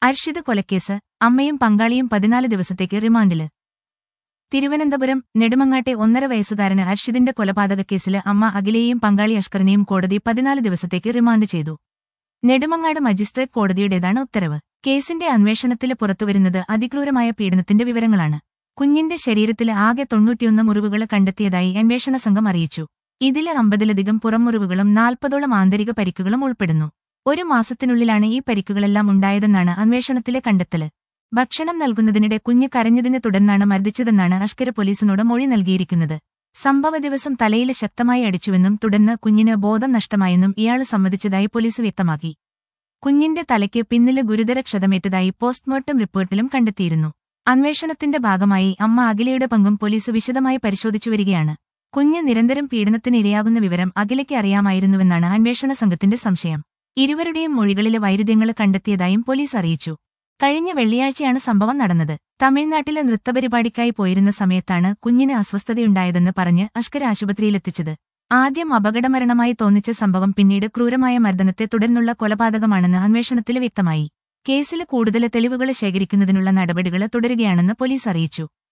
അർഷിത് കൊലക്കേസ് അമ്മയും പങ്കാളിയും പതിനാല് ദിവസത്തേക്ക് റിമാൻഡില് തിരുവനന്തപുരം നെടുമങ്ങാട്ടെ ഒന്നര വയസ്സുകാരന് അർഷിതിന്റെ കൊലപാതകക്കേസില് അമ്മ അഖിലയെയും പങ്കാളി അഷ്കറിനെയും കോടതി പതിനാല് ദിവസത്തേക്ക് റിമാൻഡ് ചെയ്തു നെടുമങ്ങാട് മജിസ്ട്രേറ്റ് കോടതിയുടേതാണ് ഉത്തരവ് കേസിന്റെ അന്വേഷണത്തില് പുറത്തുവരുന്നത് അതിക്രൂരമായ പീഡനത്തിന്റെ വിവരങ്ങളാണ് കുഞ്ഞിന്റെ ശരീരത്തില് ആകെ തൊണ്ണൂറ്റിയൊന്ന് മുറിവുകൾ കണ്ടെത്തിയതായി അന്വേഷണ സംഘം അറിയിച്ചു ഇതില് അമ്പതിലധികം പുറംമുറിവുകളും നാൽപ്പതോളം ആന്തരിക പരിക്കുകളും ഉൾപ്പെടുന്നു ഒരു മാസത്തിനുള്ളിലാണ് ഈ പരിക്കുകളെല്ലാം ഉണ്ടായതെന്നാണ് അന്വേഷണത്തിലെ കണ്ടെത്തല് ഭക്ഷണം നൽകുന്നതിനിടെ കുഞ്ഞ് കരഞ്ഞതിനെ തുടർന്നാണ് മർദ്ദിച്ചതെന്നാണ് അഷ്കര പോലീസിനോട് മൊഴി നൽകിയിരിക്കുന്നത് സംഭവ ദിവസം തലയില് ശക്തമായി അടിച്ചുവെന്നും തുടർന്ന് കുഞ്ഞിന് ബോധം നഷ്ടമായെന്നും ഇയാള് സമ്മതിച്ചതായി പോലീസ് വ്യക്തമാക്കി കുഞ്ഞിന്റെ തലയ്ക്ക് പിന്നില് ഗുരുതര ക്ഷതമേറ്റതായി പോസ്റ്റ്മോർട്ടം റിപ്പോർട്ടിലും കണ്ടെത്തിയിരുന്നു അന്വേഷണത്തിന്റെ ഭാഗമായി അമ്മ അഖിലയുടെ പങ്കും പോലീസ് വിശദമായി പരിശോധിച്ചു വരികയാണ് കുഞ്ഞ് നിരന്തരം പീഡനത്തിന് ഇരയാകുന്ന വിവരം അഖിലയ്ക്ക് അറിയാമായിരുന്നുവെന്നാണ് അന്വേഷണ സംഘത്തിന്റെ സംശയം ഇരുവരുടെയും മൊഴികളിലെ വൈരുദ്ധ്യങ്ങൾ കണ്ടെത്തിയതായും പോലീസ് അറിയിച്ചു കഴിഞ്ഞ വെള്ളിയാഴ്ചയാണ് സംഭവം നടന്നത് തമിഴ്നാട്ടിലെ നൃത്തപരിപാടിക്കായി പോയിരുന്ന സമയത്താണ് കുഞ്ഞിന് അസ്വസ്ഥതയുണ്ടായതെന്ന് പറഞ്ഞ് അഷ്കര ആശുപത്രിയിലെത്തിച്ചത് ആദ്യം അപകടമരണമായി തോന്നിച്ച സംഭവം പിന്നീട് ക്രൂരമായ മർദ്ദനത്തെ തുടർന്നുള്ള കൊലപാതകമാണെന്ന് അന്വേഷണത്തിൽ വ്യക്തമായി കേസിൽ കൂടുതൽ തെളിവുകൾ ശേഖരിക്കുന്നതിനുള്ള നടപടികൾ തുടരുകയാണെന്ന് പോലീസ് അറിയിച്ചു